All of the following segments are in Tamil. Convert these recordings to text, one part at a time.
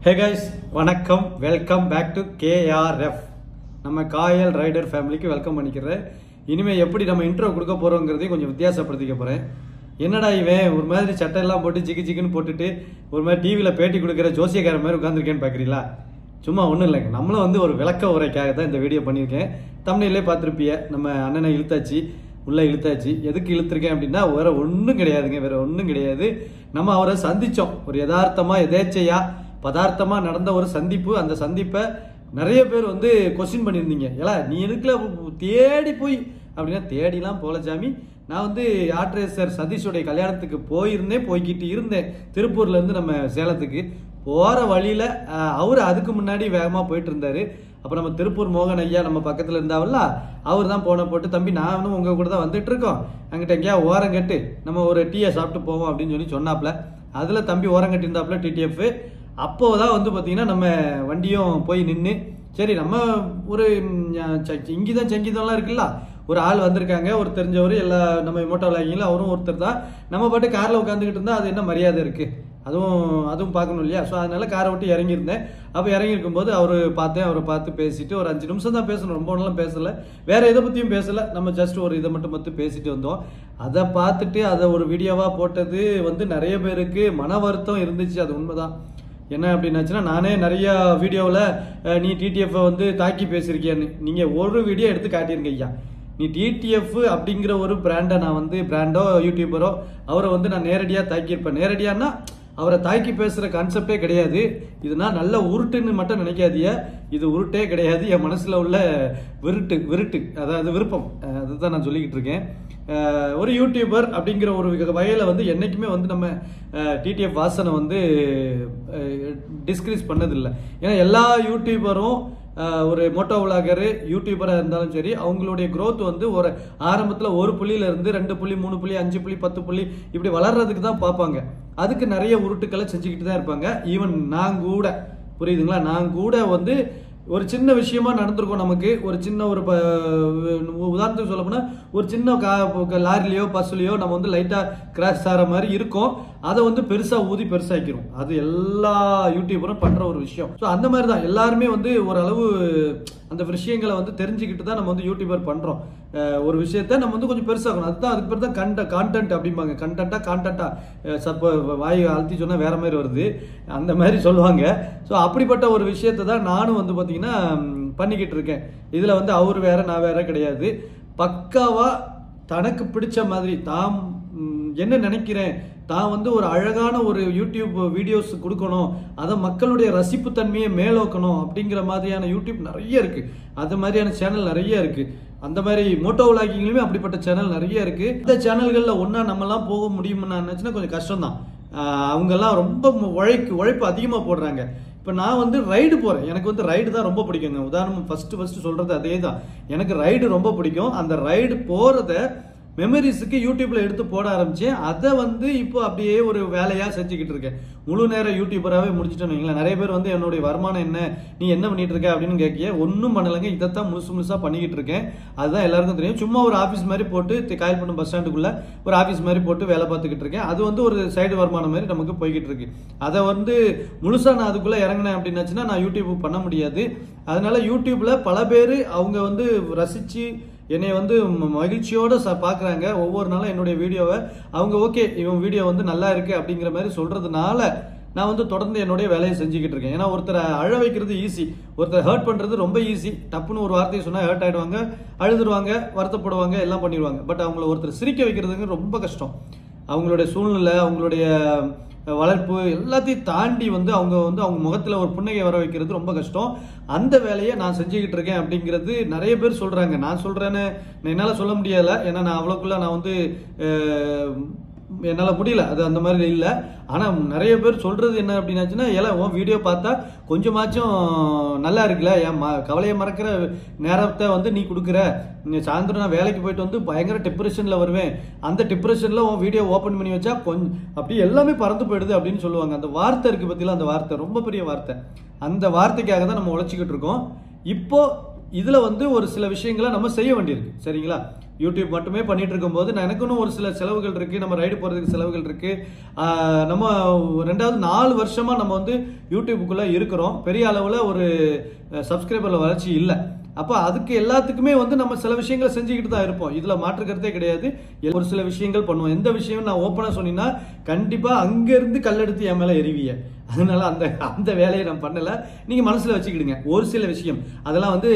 ஹே கைஸ் வணக்கம் வெல்கம் பேக் டு கேஆர்எஃப் நம்ம காயல் ரைடர் ஃபேமிலிக்கு வெல்கம் பண்ணிக்கிறேன் இனிமே எப்படி நம்ம இன்ட்ரோ கொடுக்க போறோங்கிறதையும் கொஞ்சம் வித்தியாசப்படுத்திக்க போறேன் என்னடா இவன் ஒரு மாதிரி சட்டை எல்லாம் போட்டு ஜிக்கு ஜிக்குன்னு போட்டுட்டு ஒரு மாதிரி டிவியில் பேட்டி கொடுக்குற ஜோசியக்கார மாதிரி உட்காந்துருக்கேன்னு பார்க்குறீங்களா சும்மா ஒன்றும் இல்லைங்க நம்மளும் வந்து ஒரு விளக்க உரைக்காக தான் இந்த வீடியோ பண்ணியிருக்கேன் தமிழ்லேயே பார்த்துருப்பிய நம்ம அண்ணனை இழுத்தாச்சு உள்ளே இழுத்தாச்சு எதுக்கு இழுத்துருக்கேன் அப்படின்னா வேற ஒன்றும் கிடையாதுங்க வேற ஒன்றும் கிடையாது நம்ம அவரை சந்திச்சோம் ஒரு யதார்த்தமா எதேச்சையா பதார்த்தமா நடந்த ஒரு சந்திப்பு அந்த சந்திப்பை நிறைய பேர் வந்து கொஸ்டின் பண்ணியிருந்தீங்க ஏலா நீ எதுக்குல தேடி போய் அப்படின்னா தேடிலாம் போல சாமி நான் வந்து ஆட்ரேசர் சதீஷோடைய கல்யாணத்துக்கு போயிருந்தேன் போய்கிட்டு இருந்தேன் திருப்பூர்ல இருந்து நம்ம சேலத்துக்கு போற வழியில அஹ், அவரு அதுக்கு முன்னாடி வேகமா போயிட்டு இருந்தாரு அப்ப நம்ம திருப்பூர் மோகன் ஐயா நம்ம பக்கத்துல இருந்தாவல்ல அவர் தான் போன போட்டு தம்பி நானும் உங்க கூட தான் வந்துட்டு இருக்கோம் அங்கிட்ட எங்கேயா ஓரம் கட்டு நம்ம ஒரு டீயை சாப்பிட்டு போவோம் அப்படின்னு சொல்லி சொன்னாப்ல அதுல தம்பி ஓரம் கட்டியிருந்தாப்ல டிடிஎஃப் அப்போதான் வந்து பாத்தீங்கன்னா நம்ம வண்டியும் போய் நின்று சரி நம்ம ஒரு இங்கிதான் சங்கிதம்லாம் இருக்குல்ல ஒரு ஆள் வந்திருக்காங்க ஒரு தெரிஞ்சவர் எல்லா நம்ம மோட்டோ விளாகிங்களா அவரும் ஒருத்தர் தான் நம்ம பாட்டு கார்ல உட்காந்துக்கிட்டு இருந்தா அது என்ன மரியாதை இருக்கு அதுவும் அதுவும் பார்க்கணும் இல்லையா ஸோ அதனால காரை விட்டு இறங்கியிருந்தேன் அப்போ இறங்கியிருக்கும் போது அவர் பார்த்தேன் அவரை பார்த்து பேசிட்டு ஒரு அஞ்சு நிமிஷம் தான் பேசணும் ரொம்ப நாளும் பேசல வேற எதை பற்றியும் பேசல நம்ம ஜஸ்ட் ஒரு இதை மட்டும் மட்டும் பேசிட்டு வந்தோம் அதை பார்த்துட்டு அதை ஒரு வீடியோவா போட்டது வந்து நிறைய பேருக்கு மன வருத்தம் இருந்துச்சு அது உண்மைதான் என்ன அப்படின்னாச்சுன்னா நானே நிறைய வீடியோவில் நீ டிடிஎஃப் வந்து தாக்கி பேசியிருக்கியான்னு நீங்கள் ஒரு வீடியோ எடுத்து காட்டியிருங்க ஐயா நீ டிடிஎஃப் அப்படிங்கிற ஒரு பிராண்டை நான் வந்து பிராண்டோ யூடியூபரோ அவரை வந்து நான் நேரடியாக தாக்கியிருப்பேன் நேரடியானா அவரை தாக்கி பேசுகிற கான்செப்டே கிடையாது இதுனா நல்ல உருட்டுன்னு மட்டும் நினைக்காதீங்க இது உருட்டே கிடையாது என் மனசில் உள்ள விருட்டு விருட்டு அதாவது விருப்பம் அஹ் அதுதான் நான் சொல்லிக்கிட்டு இருக்கேன் அஹ் ஒரு யூடியூபர் அப்படிங்கிற ஒரு வகையில் வந்து என்றைக்குமே வந்து நம்ம டிடிஎஃப் வாசனை வந்து டிஸ்கிரீஸ் பண்ணதில்லை ஏன்னா எல்லா யூடியூபரும் அஹ், ஒரு மோட்டோ விளாகரு யூடியூபராக இருந்தாலும் சரி அவங்களுடைய growth வந்து ஒரு ஆரம்பத்தில் ஒரு புள்ளியில இருந்து ரெண்டு புள்ளி மூணு புள்ளி அஞ்சு புள்ளி பத்து புள்ளி இப்படி வளர்றதுக்கு தான் பார்ப்பாங்க அதுக்கு நிறைய உருட்டுக்களை செஞ்சுக்கிட்டு தான் இருப்பாங்க ஈவன் நான் கூட புரியுதுங்களா நான் கூட வந்து ஒரு சின்ன விஷயமா நடந்திருக்கும் நமக்கு ஒரு சின்ன ஒரு ப- உதாரணத்துக்கு சொல்ல போனா ஒரு சின்ன கா லாரிலையோ பஸ்லையோ நம்ம வந்து லைட்டா கிராஷ் ஆகிற மாதிரி இருக்கும் அதை வந்து பெருசா ஊதி பெருசாக்கிரும் அது எல்லா யூடியூபரும் பண்ற ஒரு விஷயம் ஸோ அந்த மாதிரி தான் எல்லாருமே வந்து ஓரளவு அந்த விஷயங்களை வந்து தெரிஞ்சுக்கிட்டு தான் நம்ம வந்து யூடியூபர் பண்றோம் அஹ் ஒரு விஷயத்த நம்ம வந்து கொஞ்சம் பெருசாக்கணும் அதுதான் அதுக்கு பேர் தான் கண்ட கான்டென்ட் அப்படிம்பாங்க கண்டென்ட்டா கான்டென்ட்டா சப்ப வாய் அழுத்தி சொன்னா வேற மாதிரி வருது அந்த மாதிரி சொல்லுவாங்க ஸோ அப்படிப்பட்ட ஒரு விஷயத்தை தான் நானும் வந்து பார்த்தீங்கன்னா ம், பண்ணிக்கிட்டு இருக்கேன் இதில் வந்து அவர் வேற நான் வேற கிடையாது பக்காவா தனக்கு பிடிச்ச மாதிரி தாம் ம், என்ன நினைக்கிறேன் தான் வந்து ஒரு அழகான ஒரு யூடியூப் வீடியோஸ் கொடுக்கணும் அதை மக்களுடைய ரசிப்பு தன்மையை மேலோக்கணும் அப்படிங்கிற மாதிரியான யூடியூப் நிறைய இருக்கு அது மாதிரியான சேனல் நிறைய இருக்கு அந்த மாதிரி மோட்டோ விளாகிங்களுமே அப்படிப்பட்ட சேனல் நிறைய இருக்கு இந்த சேனல்களில் ஒன்றா நம்மலாம் போக முடியும்னு நான் நினச்சினா கொஞ்சம் கஷ்டம்தான் ஆஹ் அவங்கெல்லாம் ரொம்ப மு- உழைக்கு உழைப்பு அதிகமாக போடுறாங்க இப்போ நான் வந்து ரைடு போகிறேன் எனக்கு வந்து ரைடு தான் ரொம்ப பிடிக்குங்க உதாரணம் ஃபர்ஸ்ட் ஃபர்ஸ்ட் சொல்கிறது அதே தான் எனக்கு ரைடு ரொம்ப பிடிக்கும் அந்த ரைடு போகிறத மெமரிஸுக்கு யூடியூப்ல எடுத்து போட ஆரம்பிச்சேன் அதை வந்து இப்போ அப்படியே ஒரு வேலையா செஞ்சுக்கிட்டு இருக்கேன் முழு நேரம் யூடியூபராகவே முடிச்சிட்டேன்னு வைங்களேன் நிறைய பேர் வந்து என்னுடைய வருமானம் என்ன நீ என்ன பண்ணிட்டு இருக்க அப்படின்னு கேட்கிய ஒன்றும் பண்ணலைங்க இதைத்தான் முழுசு முழுசா பண்ணிக்கிட்டு இருக்கேன் அதுதான் எல்லாருக்கும் தெரியும் சும்மா ஒரு ஆஃபீஸ் மாதிரி போட்டு தி- காயல்பட்டினம் பஸ் ஸ்டாண்டுக்குள்ள ஒரு ஆஃபீஸ் மாதிரி போட்டு வேலை பார்த்துக்கிட்டு இருக்கேன் அது வந்து ஒரு சைடு வருமானம் மாதிரி நமக்கு போய்கிட்டு இருக்கு அதை வந்து முழுசா நான் அதுக்குள்ள இறங்கினேன் அப்படின்னாச்சுன்னா நான் யூடியூப் பண்ண முடியாது அதனால யூடியூப்ல பல பேர் அவங்க வந்து ரசிச்சு என்னை வந்து ம- மகிழ்ச்சியோட ச பார்க்குறாங்க ஒவ்வொரு நாளும் என்னுடைய வீடியோவை அவங்க ஓகே இவன் வீடியோ வந்து நல்லா இருக்கு அப்படிங்கிற மாதிரி சொல்றதுனால நான் வந்து தொடர்ந்து என்னுடைய வேலையை செஞ்சுக்கிட்டு இருக்கேன் ஏன்னா ஒருத்தரை அழ வைக்கிறது ஈஸி ஒருத்தரை ஹர்ட் பண்றது ரொம்ப ஈஸி டப்புன்னு ஒரு வார்த்தையை சொன்னா ஹர்ட் ஆயிடுவாங்க அழுதுருவாங்க வருத்தப்படுவாங்க எல்லாம் பண்ணிடுவாங்க பட் அவங்கள ஒருத்தர் சிரிக்க வைக்கிறதுங்க ரொம்ப கஷ்டம் அவங்களுடைய சூழ்நிலை அவங்களுடைய வளர்ப்பு எல்லாத்தையும் தாண்டி வந்து அவங்க வந்து அவங்க முகத்துல ஒரு புன்னகை வர வைக்கிறது ரொம்ப கஷ்டம் அந்த வேலையை நான் செஞ்சுக்கிட்டு இருக்கேன் அப்படிங்கிறது நிறைய பேர் சொல்றாங்க நான் சொல்றேன்னு என்னால சொல்ல முடியல ஏன்னா நான் அவ்வளோக்குள்ள நான் வந்து அஹ், என்னால் முடியல அது அந்த மாதிரி இல்லை ஆனால் நிறைய பேர் சொல்றது என்ன அப்படின்னாச்சுன்னா ஏல உன் வீடியோ பார்த்தா கொஞ்சமாச்சும் நல்லா இருக்குல்ல என் ம கவலையை மறக்கிற நேரத்தை வந்து நீ கொடுக்குற நீ சாயந்தரம் நான் வேலைக்கு போயிட்டு வந்து பயங்கர டிப்ரெஷனில் வருவேன் அந்த டிப்ரெஷனில் உன் வீடியோ ஓப்பன் பண்ணி வச்சா கொஞ்சம் அப்படியே எல்லாமே பறந்து போயிடுது அப்படின்னு சொல்லுவாங்க அந்த வார்த்தை இருக்கு பத்தியில அந்த வார்த்தை ரொம்ப பெரிய வார்த்தை அந்த வார்த்தைக்காக தான் நம்ம உழைச்சிக்கிட்டு இருக்கோம் இப்போ இதுல வந்து ஒரு சில விஷயங்களை நம்ம செய்ய வேண்டியிருக்கு சரிங்களா யூடியூப் மட்டுமே பண்ணிட்டு இருக்கும்போது நான் எனக்குன்னு ஒரு சில செலவுகள் இருக்கு நம்ம ரைடு போறதுக்கு செலவுகள் இருக்கு ஆஹ் நம்ம ரெண்டாவது நாலு வருஷமா நம்ம வந்து யூடியூப்புக்குள்ள இருக்கிறோம் பெரிய அளவுல ஒரு சப்ஸ்கிரைபர்ல வளர்ச்சி இல்லை அப்போ அதுக்கு எல்லாத்துக்குமே வந்து நம்ம சில விஷயங்களை செஞ்சுக்கிட்டு தான் இருப்போம் இதுல மாற்று கருத்தே கிடையாது ஒரு சில விஷயங்கள் பண்ணுவோம் எந்த விஷயம் நான் ஓப்பனா சொன்னீங்கன்னா கண்டிப்பா அங்க இருந்து கல்லெடுத்து என் மேல எறிவிய அதனால அந்த அந்த வேலையை நான் பண்ணல நீங்க மனசுல வச்சுக்கிடுங்க ஒரு சில விஷயம் அதெல்லாம் வந்து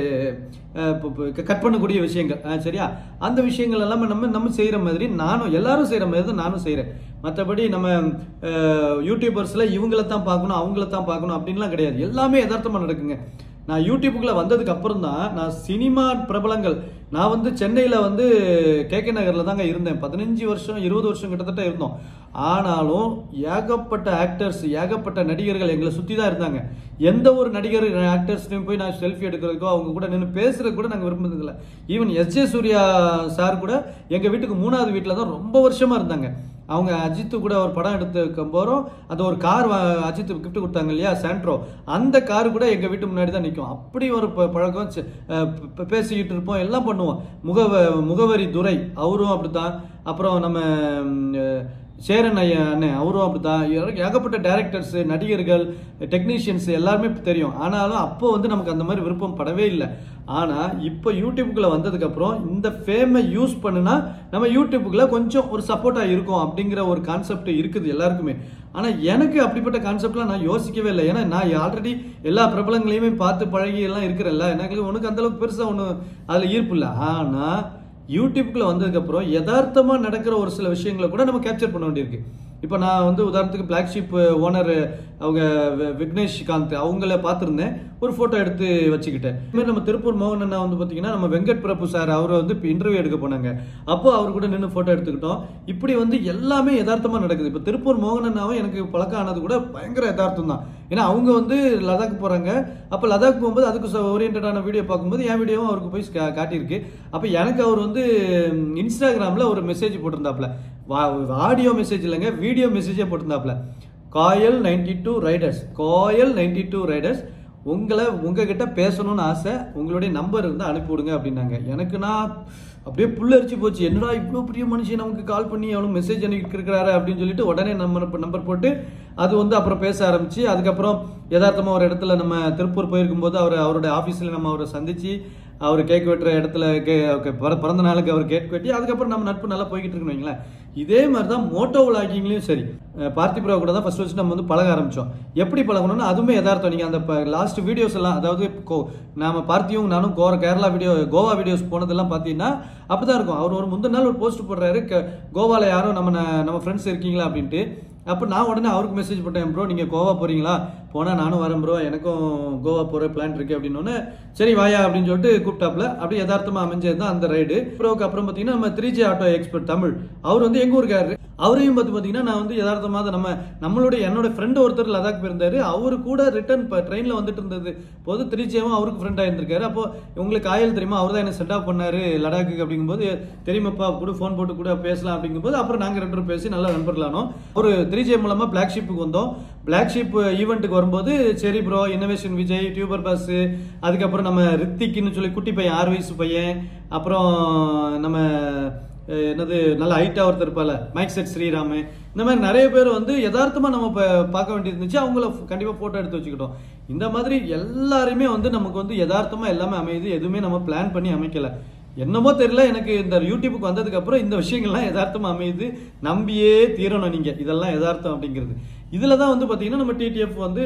கட் பண்ணக்கூடிய விஷயங்கள் அஹ் சரியா அந்த விஷயங்கள் எல்லாமே நம்ம நம்ம செய்யற மாதிரி நானும் எல்லாரும் செய்யற மாதிரி தான் நானும் செய்யறேன் மற்றபடி நம்ம அஹ், யூடியூபர்ஸ்ல இவங்கள தான் பார்க்கணும் அவங்கள தான் பார்க்கணும் அப்படின்லாம் கிடையாது எல்லாமே யதார்த்தமா நடக்குங்க நான் யூடியூப்புக்குள்ள வந்ததுக்கு அப்புறம் தான் நான் சினிமா பிரபலங்கள் நான் வந்து சென்னையில வந்து கே கே நகர்ல தாங்க இருந்தேன் பதினஞ்சு வருஷம் இருபது வருஷம் கிட்டத்தட்ட இருந்தோம் ஆனாலும் ஏகப்பட்ட ஆக்டர்ஸ் ஏகப்பட்ட நடிகர்கள் எங்களை சுத்தி தான் இருந்தாங்க எந்த ஒரு நடிகர் ஆக்டர்ஸ்லையும் போய் நான் செல்ஃபி எடுக்கிறதுக்கோ அவங்க கூட நின்று பேசுறது கூட நாங்கள் விரும்புறதில்ல even S J Surya sir கூட எங்க வீட்டுக்கு மூணாவது வீட்டில் தான் ரொம்ப வருஷமா இருந்தாங்க அவங்க அஜித்து கூட ஒரு படம் எடுத்து போகிறோம் அந்த ஒரு கார் அஜித் gift கொடுத்தாங்க இல்லையா சாண்ட்ரோ அந்த கார் கூட எங்கள் வீட்டு முன்னாடி தான் நிற்கும் அப்படி ஒரு ப- பழக்கம் சி- அஹ் ப- பேசிக்கிட்டு இருப்போம் எல்லாம் பண்ணுவோம் முகவ முகவரி துரை அவரும் அப்படித்தான் அப்புறம் நம்ம ம், அஹ், சேரன் ஐயா அண்ணன் அவரும் அப்படித்தான் ஏக- ஏகப்பட்ட டேரக்டர்ஸ் நடிகர்கள் டெக்னீஷியன்ஸ் எல்லாருமே தெரியும் ஆனாலும் அப்போ வந்து நமக்கு அந்த மாதிரி விருப்பம் படவே இல்லை ஆனா இப்போ யூடியூப்புக்குள்ள வந்ததுக்கு அப்புறம் இந்த ஃபேமை யூஸ் பண்ணுனா நம்ம யூடியூப்புக்குள்ள கொஞ்சம் ஒரு சப்போர்ட்டா இருக்கும் அப்படிங்கிற ஒரு கான்செப்ட் இருக்குது எல்லாருக்குமே ஆனா எனக்கு அப்படிப்பட்ட கான்செப்ட்லாம் நான் யோசிக்கவே இல்லை ஏன்னா நான் ஆல்ரெடி எல்லா பிரபலங்களையுமே பார்த்து பழகி எல்லாம் இருக்கிறேன்ல எனக்கு உனக்கு அந்த அளவுக்கு பெருசா ஒண்ணு அதுல ஈர்ப்பு இல்லை ஆனா யூடியூப்குள்ள வந்ததுக்கு அப்புறம் யதார்த்தமா நடக்கிற ஒரு சில விஷயங்களை கூட நம்ம கேப்சர் பண்ண வேண்டியிருக்கு இப்போ நான் வந்து உதாரணத்துக்கு பிளாக் ஷிப் ஓனர் அவங்க வி- விக்னேஷ் காந்த் அவங்கள பார்த்துருந்தேன் ஒரு ஃபோட்டோ எடுத்து வச்சுக்கிட்டேன் இதுமாதிரி நம்ம திருப்பூர் மோகன் அண்ணா வந்து பார்த்தீங்கன்னா நம்ம வெங்கட் பிரபு சார் அவரை வந்து இப்போ இன்டர்வியூ எடுக்க போனாங்க அப்போ அவர் கூட நின்று ஃபோட்டோ எடுத்துக்கிட்டோம் இப்படி வந்து எல்லாமே யதார்த்தமா நடக்குது இப்போ திருப்பூர் மோகன் அண்ணாவும் எனக்கு பழக்கம் ஆனது கூட பயங்கர யதார்த்தம் தான் ஏன்னா அவங்க வந்து லடாக் போறாங்க அப்போ லடாக் போகும்போது அதுக்கு ஓரியன்டான வீடியோ பார்க்கும்போது என் வீடியோவும் அவருக்கு போய் கா- காட்டியிருக்கு அப்போ எனக்கு அவர் வந்து ம், இன்ஸ்டாகிராம்ல ஒரு மெசேஜ் போட்டிருந்தாப்ல ஆடியோ மெசேஜ் இல்லைங்க வீடியோ மெசேஜே போட்டிருந்தாப்ல Kayal ninety two riders Kayal ninety two riders உங்களை உங்ககிட்ட பேசணும்னு ஆசை உங்களுடைய நம்பர் இருந்தால் அனுப்பி விடுங்க அப்படின்னாங்க எனக்கு நான் அப்படியே புல்லரிச்சு போச்சு என்னடா இவ்வளோ பெரிய மனுஷன் நமக்கு கால் பண்ணி அவனும் மெசேஜ் அனுப்பி இருக்கிறாரு அப்படின்னு சொல்லிட்டு உடனே நம்ம நம்பர் போட்டு அது வந்து அப்புறம் பேச ஆரம்பிச்சு அதுக்கப்புறம் யதார்த்தமா ஒரு இடத்துல நம்ம திருப்பூர் போயிருக்கும்போது அவர் அவருடைய ஆஃபீஸில் நம்ம அவரை சந்திச்சு அவர் கேக் வெட்டுற இடத்துல கே கே- பிற- பிறந்த நாளுக்கு அவர் கேக் வெட்டி அதுக்கப்புறம் நம்ம நட்பு நல்லா போய்கிட்டு இருக்குன்னு வைங்களேன் இதே மாதிரி தான் மோட்டோ விளாகிங்லையும் சரி அஹ் பார்த்திபுரா கூட தான் ஃபர்ஸ்ட் ஃபர்ஸ்ட் நம்ம வந்து பழக ஆரம்பிச்சோம் எப்படி பழகணும்னா அதுவுமே யதார்த்தம் நீங்க அந்த லாஸ்ட் வீடியோஸ் எல்லாம் அதாவது கோ- நாம பார்த்தியும் நானும் கோ கேரளா வீடியோ கோவா வீடியோஸ் போனதெல்லாம் பார்த்தீங்கன்னா அப்பதான் இருக்கும் அவர் ஒரு முந்தின நாள் ஒரு போஸ்ட் போடுறாரு க- கோவால யாரும் நம்ம ந- நம்ம ஃப்ரெண்ட்ஸ் இருக்கீங்களா அப்படின்ட்டு அப்போ நான் உடனே அவருக்கு மெசேஜ் போட்டேன் ப்ரோ நீங்கள் கோவா போறீங்களா போனால் நானும் வரேன் ப்ரோ எனக்கும் கோவா போகிற பிளான் இருக்கு அப்படின்னு சரி வாயா அப்படின்னு சொல்லிட்டு கூப்பிட்டாப்ல அப்படியே யதார்த்தமாக அமைஞ்சது தான் அந்த ரைடு ப்ரோக்கு அப்புறம் பார்த்தீங்கன்னா நம்ம three J auto expert Tamil அவர் வந்து எங்கள் ஊருக்காரரு அவரையும் பார்த்து பார்த்தீங்கன்னா நான் வந்து யதார்த்தமாக நம்ம நம்மளுடைய என்னோட ஃப்ரெண்டு ஒருத்தர் லடாக் போயிருந்தாரு அவரு கூட ரிட்டர்ன் இப்போ ட்ரெயினில் வந்துட்டு இருந்தது போது த்ரீ ஜேவும் அவருக்கு ஃப்ரெண்டாக இருந்திருக்காரு அப்போ உங்களுக்கு ஆயல் தெரியுமா அவர் தான் என்ன செட் ஆஃப் பண்ணாரு லடாக்கு அப்படிங்கும்போது தெரியுமாப்பா கூட ஃபோன் போட்டு கூட பேசலாம் அப்படிங்கும்போது அப்புறம் நாங்கள் ரெண்டு பேரும் பேசி நல்லா நண்பர்களானோம் ஒரு த்ரீ ஜே மூலமா பிளாக் ஷிப்புக்கு வந்தோம் பிளாக் ஷிப் ஈவெண்ட்டுக்கு வரும்போது சரி bro innovation Vijay tuber boss அதுக்கப்புறம் நம்ம ரித்திக்னு சொல்லி குட்டி பையன் ஆறு வயசு பையன் அப்புறம் நம்ம அஹ், என்னது நல்ல ஹைட்டா ஒருத்தர் இருப்பால மைக் செட் ஸ்ரீராமு இந்த மாதிரி நிறைய பேர் வந்து யதார்த்தமா நம்ம ப- பார்க்க வேண்டியது இருந்துச்சு அவங்கள கண்டிப்பா போட்டோ எடுத்து வச்சுக்கிட்டோம் இந்த மாதிரி எல்லாருமே வந்து நமக்கு வந்து யதார்த்தமா எல்லாமே அமையுது எதுவுமே நம்ம பிளான் பண்ணி அமைக்கல என்னமோ தெரியல எனக்கு இந்த யூடியூபுக்கு வந்ததுக்கு அப்புறம் இந்த விஷயங்கள்லாம் யதார்த்தமா அமையுது நம்பியே தீரணும் நீங்க இதெல்லாம் யதார்த்தம் அப்படிங்கிறது இதுல தான் வந்து பாத்தீங்கன்னா நம்ம டிடிஎஃப் வந்து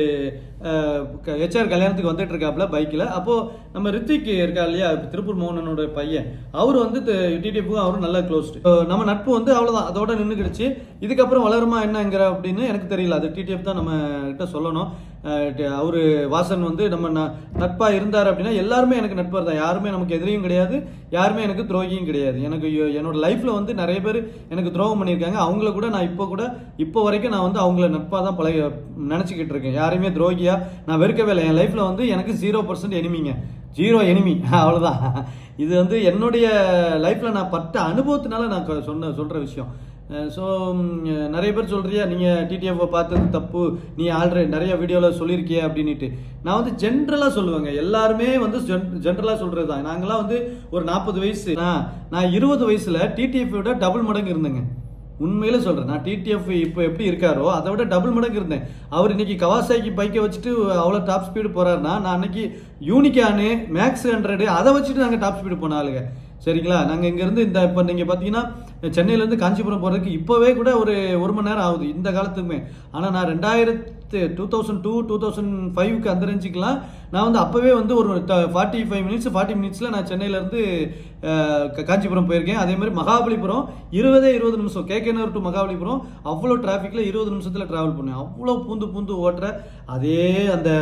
ஹெச்ஆர் கல்யாணத்துக்கு வந்துட்டு இருக்காப்ல பைக்ல அப்போ நம்ம ரித்திக் இருக்கா இல்லையா திருப்பூர் மோகனனோட பையன் அவர் வந்து டிடிஎஃப்க்கும் அவரும் நல்லா க்ளோஸ்ட் நம்ம நட்பு வந்து அவ்வளவுதான் அதோட நின்றுக்கிடுச்சு இதுக்கப்புறம் வளருமா என்னங்கிற அப்படின்னு எனக்கு தெரியல அது டிடிஎஃப் தான் நம்ம கிட்ட சொல்லணும் அஹ் ட- அவரு வாசன் வந்து நம்ம ந- நட்பா இருந்தார் அப்படின்னா எல்லாருமே எனக்கு நட்பா தான் யாருமே நமக்கு எதிரியும் கிடையாது யாருமே எனக்கு துரோகியும் கிடையாது எனக்கு எ- என்னோட லைஃப்ல வந்து நிறைய பேர் எனக்கு துரோகம் பண்ணியிருக்காங்க அவங்கள கூட நான் இப்போ கூட இப்போ வரைக்கும் நான் வந்து அவங்கள நட்பா தான் பழக நினைச்சுக்கிட்டு இருக்கேன் யாரையுமே துரோகியா நான் வெறுக்கவே இல்லை என் லைஃப்ல வந்து எனக்கு ஜீரோ பர்சன்ட் எனிமிங்க ஜீரோ எனிமி அவ்வளவுதான் இது வந்து என்னுடைய லைஃப்ல நான் பட்ட அனுபவத்தினால நான் க- சொன்ன சொல்ற விஷயம் ஸோ நிறைய பேர் சொல்றியா நீங்கள் டிடிஎஃப் பார்த்தது தப்பு நீ ஆல்ரெடி நிறைய வீடியோவில் சொல்லியிருக்கிய அப்படின்ட்டு நான் வந்து ஜென்ரலாக சொல்லுவேங்க எல்லாருமே வந்து ஜென்ரலாக சொல்கிறது தான் நாங்களாம் வந்து ஒரு நாற்பது வயசு நான் நான் இருபது வயசில் டிடிஎஃப் விட டபுள் மடங்கு இருந்தேங்க உண்மையில சொல்றேன் நான் டிடிஎஃப் இப்போ எப்படி இருக்காரோ அதை விட டபுள் மடங்கு இருந்தேன் அவர் இன்னைக்கு கவாசாக்கி பைக்கை வச்சுட்டு அவ்வளோ டாப் ஸ்பீடு போறாருன்னா நான் அன்னைக்கு யூனிகானு மேக்ஸ் ஹண்ட்ரடு அதை வச்சுட்டு நாங்கள் டாப் ஸ்பீடு போன ஆளுங்க சரிங்களா நாங்கள் இங்கேருந்து இந்த இப்போ நீங்கள் பார்த்தீங்கன்னா சென்னையிலேருந்து காஞ்சிபுரம் போகிறதுக்கு இப்போவே கூட ஒரு ஒரு மணி நேரம் ஆகுது இந்த காலத்துக்குமே ஆனால் நான் ரெண்டாயிரத்து two thousand two two thousand ஃபைவ்க்கு அந்த ரேஞ்சுக்கெலாம் நான் வந்து அப்போவே வந்து ஒரு ஃபார்ட்டி ஃபைவ் மினிட்ஸ் ஃபார்ட்டி மினிட்ஸில் நான் சென்னையிலேருந்து காஞ்சிபுரம் போயிருக்கேன் அதே மாதிரி மகாபலிபுரம் இருபதே இருபது நிமிஷம் கேகேனூர் டு மகாபலிபுரம் அவ்வளோ டிராஃபிக்கில் இருபது நிமிஷத்தில் ட்ராவல் பண்ணேன் அவ்வளோ பூந்து பூந்து ஓட்டுற அதே அந்த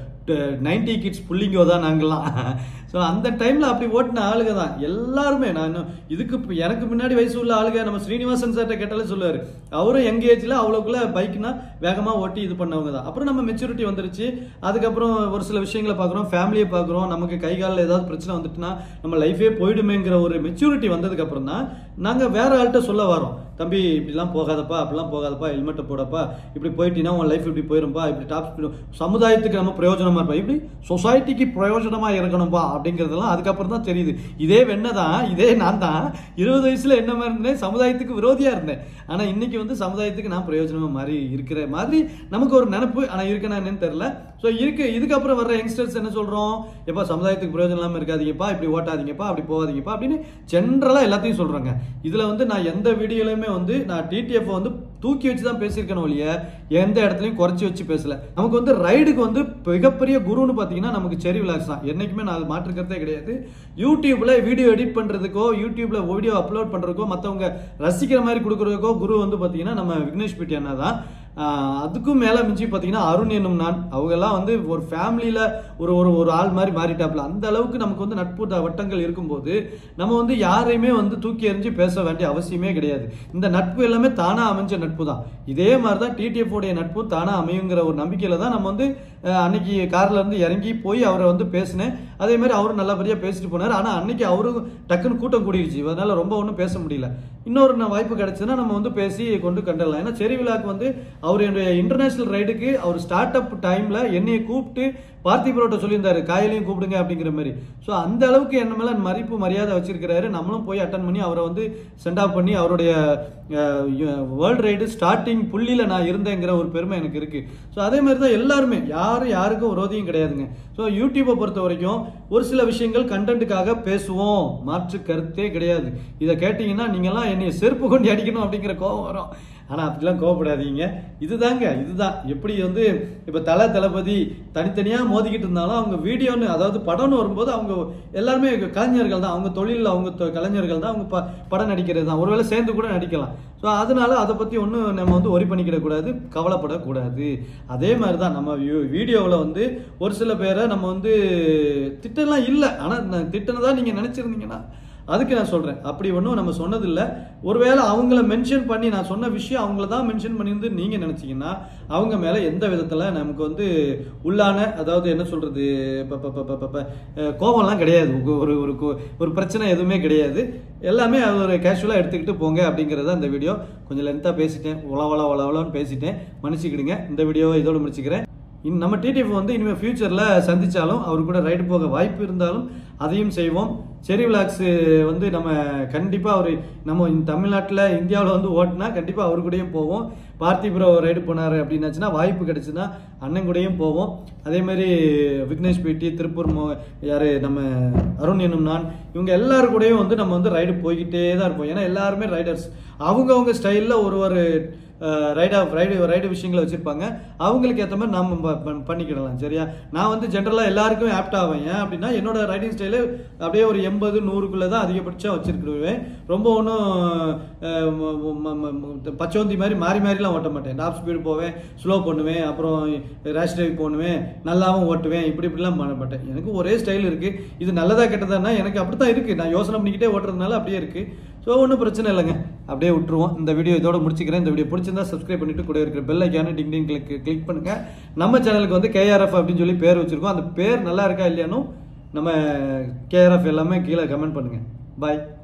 நைன்டி கிட்ஸ் புள்ளிங்கோ தான் நாங்கள்லாம் ஸோ அந்த டைமில் அப்படி ஓட்டின ஆளுங்க தான் எல்லாருமே நான் இன்னும் இதுக்கு இப்ப எனக்கு முன்னாடி வயசு உள்ள ஆளுங்க நம்ம ஸ்ரீனிவாசன் சார்ட்ட கேட்டாலே சொல்லுவார் அவரும் யங் ஏஜில் அவ்வளோக்குள்ள பைக்னா வேகமாக ஓட்டி இது பண்ணவங்க தான் அப்புறம் நம்ம மெச்சூரிட்டி வந்துருச்சு அதுக்கப்புறம் ஒரு சில விஷயங்களை பார்க்குறோம் ஃபேமிலியை பார்க்குறோம் நமக்கு கை காலில் ஏதாவது பிரச்சனை வந்துட்டுனா நம்ம லைஃபே போயிடுமேங்கிற ஒரு மெச்சூரிட்டி வந்ததுக்கு அப்புறம் தான் நாங்கள் வேற ஆள்கிட்ட சொல்ல வரோம் தம்பி இப்படிலாம் போகாதப்பா அப்படிலாம் போகாதப்பா ஹெல்மெட்டை போடப்பா இப்படி போயிட்டீங்கன்னா உன் லைஃப் இப்படி போயிரும்பா இப்படி டாப் ஸ்பீடு சமுதாயத்துக்கு நம்ம பிரயோஜனமா இருப்பா இப்படி சொசைட்டிக்கு பிரயோஜனமா இருக்கணும்பா அப்படிங்கிறதெல்லாம் அதுக்கப்புறம் தான் தெரியுது இதே வெண்ணை தான் இதே நான் தான் இருபது வயசுல என்ன மாதிரி இருந்தேன் சமுதாயத்துக்கு விரோதியா இருந்தேன் ஆனா இன்னைக்கு வந்து சமுதாயத்துக்கு நான் பிரயோஜனமா மாறி இருக்கிற மாதிரி நமக்கு ஒரு நினப்பு ஆனா இருக்கனா என்னன்னு தெரியல ஸோ இருக்கு இதுக்கப்புறம் வர்ற யங்ஸ்டர்ஸ் என்ன சொல்றோம் எப்பா சமுதாயத்துக்கு பிரயோஜனம் இல்லாம இருக்காதீங்கப்பா இப்படி ஓட்டாதீங்கப்பா அப்படி போகாதீங்கப்பா அப்படின்னு ஜென்ரலா எல்லாத்தையும் சொல்றாங்க இதுல வந்து நான் எந்த வீடியோலையுமே வந்து நான் டிடிஎஃப் வந்து தூக்கி வச்சு தான் பேசியிருக்கேன் ஒழிய எந்த இடத்துலையும் குறைச்சி வச்சு பேசல நமக்கு வந்து ரைடுக்கு வந்து மிகப்பெரிய குருன்னு பார்த்தீங்கன்னா நமக்கு செரி விலாக்ஸ் தான் என்னைக்குமே நான் அது மாற்றுக்கிறதே கிடையாது யூடியூப்ல வீடியோ எடிட் பண்றதுக்கோ யூடியூப்ல வீடியோ அப்லோட் பண்றதுக்கோ மற்றவங்க ரசிக்கிற மாதிரி கொடுக்கறதுக்கோ குரு வந்து பார்த்தீங்கன்னா நம்ம விக்னேஷ் பிட்டி அண்ணா தான் ஆஹ் அதுக்கும் மேல மிஞ்சி பார்த்தீங்கன்னா அருண் என்னும் நான் அவங்க எல்லாம் வந்து ஒரு ஃபேமிலியில ஒரு ஒரு ஒரு ஆள் மாதிரி மாறிட்டாப்ல அந்த அளவுக்கு நமக்கு வந்து நட்பு த- வட்டங்கள் இருக்கும்போது நம்ம வந்து யாரையுமே வந்து தூக்கி எறிஞ்சு பேச வேண்டிய அவசியமே கிடையாது இந்த நட்பு எல்லாமே தானா அமைஞ்ச நட்பு தான் இதே மாதிரி தான் டிடிஎஃப் உடைய நட்பு தானா அமையுங்கிற ஒரு நம்பிக்கையில தான் நம்ம வந்து அஹ், அன்னைக்கு கார்ல இருந்து இறங்கி போய் அவரை வந்து பேசினேன் அதே மாதிரி அவரும் நல்லபடியா பேசிட்டு போனார் ஆனா அன்னைக்கு அவரும் டக்குன்னு கூட்டம் கூடிருச்சு அதனால ரொம்ப ஒன்றும் பேச முடியல இன்னொரு ந- வாய்ப்பு கிடைச்சுன்னா நம்ம வந்து பேசி கொண்டு கண்டலாம் ஏன்னா செரி விழாக்கு வந்து அவர் என்னுடைய இன்டர்நேஷனல் ரைடுக்கு அவர் ஸ்டார்ட் அப் டைம்ல என்னைய கூப்பிட்டு பார்த்திபரோட்ட சொல்லியிருந்தாரு காயிலையும் கூப்பிடுங்க அப்படிங்கிற மாதிரி ஸோ அந்த அளவுக்கு என்ன மேல மதிப்பு மரியாதை வச்சிருக்கிறாரு நம்மளும் போய் அட்டன் பண்ணி அவரை வந்து சென்ட் ஆஃப் பண்ணி அவருடைய வேர்ல்டு ரைடு ஸ்டார்டிங் புள்ளியில நான் இருந்தேங்கிற ஒரு பெருமை எனக்கு இருக்கு ஸோ அதே மாதிரி தான் எல்லாருமே யாரும் யாருக்கும் விரோதியும் கிடையாதுங்க ஸோ யூடியூப்பை பொறுத்த வரைக்கும் ஒரு சில விஷயங்கள் கண்டென்ட்டுக்காக பேசுவோம் மாற்று கருத்தே கிடையாது இதை கேட்டீங்கன்னா நீங்கெல்லாம் என்னைய செருப்பு கொண்டு அடிக்கணும் அப்படிங்கிற கோபம் வரும் ஆனால் அப்படிலாம் கோவப்படாதீங்க இதுதாங்க இதுதான் எப்படி வந்து இப்போ தலை தளபதி தனித்தனியாக மோதிக்கிட்டு இருந்தாலும் அவங்க வீடியோன்னு அதாவது படம்னு வரும்போது அவங்க எல்லாருமே கலைஞர்கள் தான் அவங்க தொழிலில் அவங்க தொ- கலைஞர்கள் தான் அவங்க ப படம் நடிக்கிறது தான் ஒருவேளை சேர்ந்து கூட நடிக்கலாம் ஸோ அதனால அதை பற்றி ஒன்றும் நம்ம வந்து ஒரி பண்ணிக்கிடக்கூடாது கவலைப்படக்கூடாது அதே மாதிரி தான் நம்ம வீடியோவில் வந்து ஒரு சில பேரை நம்ம வந்து திட்டம்லாம் இல்லை ஆனால் திட்டனதா நீங்கள் நினச்சிருந்தீங்கன்னா அதுக்கு நான் சொல்கிறேன் அப்படி ஒன்றும் நம்ம சொன்னதில்லை ஒருவேளை அவங்கள மென்ஷன் பண்ணி நான் சொன்ன விஷயம் அவங்கள தான் மென்ஷன் பண்ணியிருந்து நீங்கள் நினச்சிங்கன்னா அவங்க மேலே எந்த விதத்தில் நமக்கு வந்து உள்ளான அதாவது என்ன சொல்கிறது கோபம்லாம் கிடையாது ஒரு ஒரு கோ- ஒரு பிரச்சனை எதுவுமே கிடையாது எல்லாமே அது ஒரு கேஷுவலாக எடுத்துக்கிட்டு போங்க அப்படிங்கிறத இந்த வீடியோ கொஞ்சம் லென்த்தாக பேசிட்டேன் உளவள உளவளன்னு பேசிட்டேன் மன்னிச்சுக்கிடுங்க இந்த வீடியோவை இதோட முடிச்சுக்கிறேன் இன் நம்ம டிடிஎஃப் வந்து இனிமேல் ஃபியூச்சரில் சந்திச்சாலும் அவர் கூட ரைடு போக வாய்ப்பு இருந்தாலும் அதையும் செய்வோம் செரி விளாக்ஸ் வந்து நம்ம கண்டிப்பாக அவர் நம்ம தமிழ்நாட்டில் இந்தியாவில் வந்து ஓட்டினா கண்டிப்பாக அவர் கூடயும் போவோம் பார்த்திபுரம் ரைடு போனார் அப்படின்னாச்சுன்னா வாய்ப்பு கிடைச்சுன்னா அண்ணன் கூடயும் போவோம் அதே மாதிரி விக்னேஷ் பேட்டி திருப்பூர் மோ யார் நம்ம அருண் என்னும் நான் இவங்க எல்லாரு கூடயும் வந்து நம்ம வந்து ரைடு போய்கிட்டே தான் இருப்போம் ஏன்னா எல்லாருமே ரைடர்ஸ் அவங்கவுங்க ஸ்டைலில் ஒரு ஒரு ரைட் ஆஃப் ரைடு ரைடு விஷயங்களை வச்சிருப்பாங்க அவங்களுக்கு ஏற்ற மாதிரி நம்ம ப- ப- பண்ணிக்கிடலாம் சரியா நான் வந்து ஜென்ரலாக எல்லாருக்கும் ஆப்ட் ஆவேன் ஏன் அப்படின்னா என்னோட ரைடிங் ஸ்டைலு அப்படியே ஒரு எண்பது நூறுக்குள்ளே தான் அதிகபட்சம் வச்சிருக்கிடுவேன் ரொம்ப ஒன்றும் பச்சோந்தி மாதிரி மாறி மாறிலாம் ஓட்ட மாட்டேன் டாப் ஸ்பீடு போவேன் ஸ்லோ பண்ணுவேன் அப்புறம் ரேஷ் டிரைவ் பண்ணுவேன் நல்லாவும் ஓட்டுவேன் இப்படி இப்படிலாம் பண்ண மாட்டேன் எனக்கு ஒரே ஸ்டைல் இருக்குது இது நல்லதா கெட்டதான்னா எனக்கு அப்படி தான் இருக்குது நான் யோசனை பண்ணிக்கிட்டே ஓட்டுறதுனால அப்படியே இருக்குது ஸோ ஒன்றும் பிரச்சனை இல்லைங்க அப்படியே விட்டுருவோம் இந்த வீடியோ இதோட முடிச்சுக்கிறேன் இந்த வீடியோ பிடிச்சிருந்தா சப்ஸ்கிரைப் பண்ணிட்டு கூட இருக்கிற பெல் ஐக்கான டிங் டிங் கிளிக் கிளிக் பண்ணுங்க நம்ம சேனலுக்கு வந்து கேஆர்எஃப் அப்படின்னு சொல்லி பேர் வச்சிருக்கோம் அந்த பேர் நல்லா இருக்கா இல்லையானும் நம்ம கேஆர்எஃப் எல்லாமே கீழே கமெண்ட் பண்ணுங்க பாய்